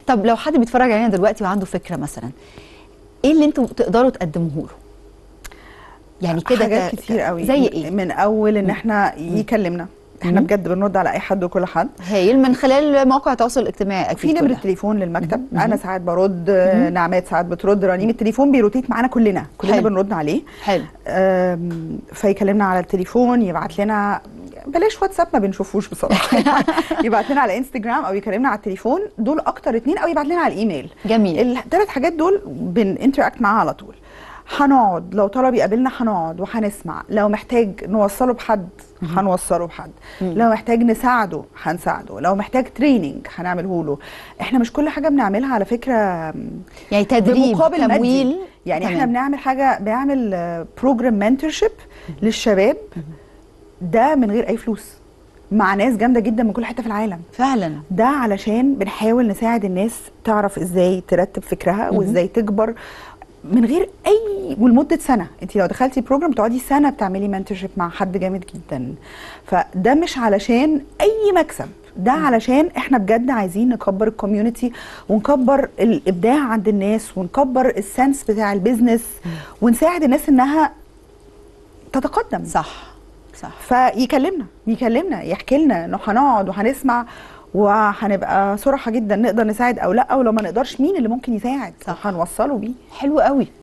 طب لو حد بيتفرج علينا دلوقتي وعنده فكره مثلا ايه اللي انتوا تقدروا تقدموه له يعني كده حاجات ك- كتير قوي زي ايه من اول ان احنا يكلمنا احنا مم. بجد بنرد على اي حد وكل حد هايل من خلال مواقع التواصل الاجتماعي في اكيد نمره كلها. تليفون للمكتب مم. انا ساعات برد نعمات ساعات بترد رنيم التليفون بيروتيت معانا كلنا كلنا حلو. بنرد عليه حلو أم، فيكلمنا على التليفون يبعت لنا بلاش واتساب ما بنشوفوش بصراحه يبعت لنا على انستجرام او يكلمنا على التليفون دول اكتر اتنين او يبعت لنا على الايميل جميل الثلاث حاجات دول بنinteract معاه على طول هنقعد لو طلب يقابلنا هنقعد وهنسمع لو محتاج نوصله بحد هنوصله بحد لو محتاج نساعده هنساعده لو محتاج تريننج هنعمله له احنا مش كل حاجه بنعملها على فكره يعني تدريب بمقابل تمويل مادي يعني احنا تمام. بنعمل حاجه بنعمل بروجرام منتورشيب للشباب ده من غير اي فلوس مع ناس جامده جدا من كل حته في العالم فعلا ده علشان بنحاول نساعد الناس تعرف ازاي ترتب فكرها وازاي تكبر من غير اي ولمده سنه انت لو دخلتي بروجرام تقعدي سنه بتعملي منتورشيب مع حد جامد جدا فده مش علشان اي مكسب ده علشان احنا بجد عايزين نكبر الكوميونتي ونكبر الابداع عند الناس ونكبر السنس بتاع البيزنس ونساعد الناس انها تتقدم صح صح فيكلمنا يكلمنا يحكي لنا انه هنقعد وهنسمع وهنبقى صراحه جدا نقدر نساعد او لا ولو ما نقدرش مين اللي ممكن يساعد صح. هنوصله بيه حلو قوي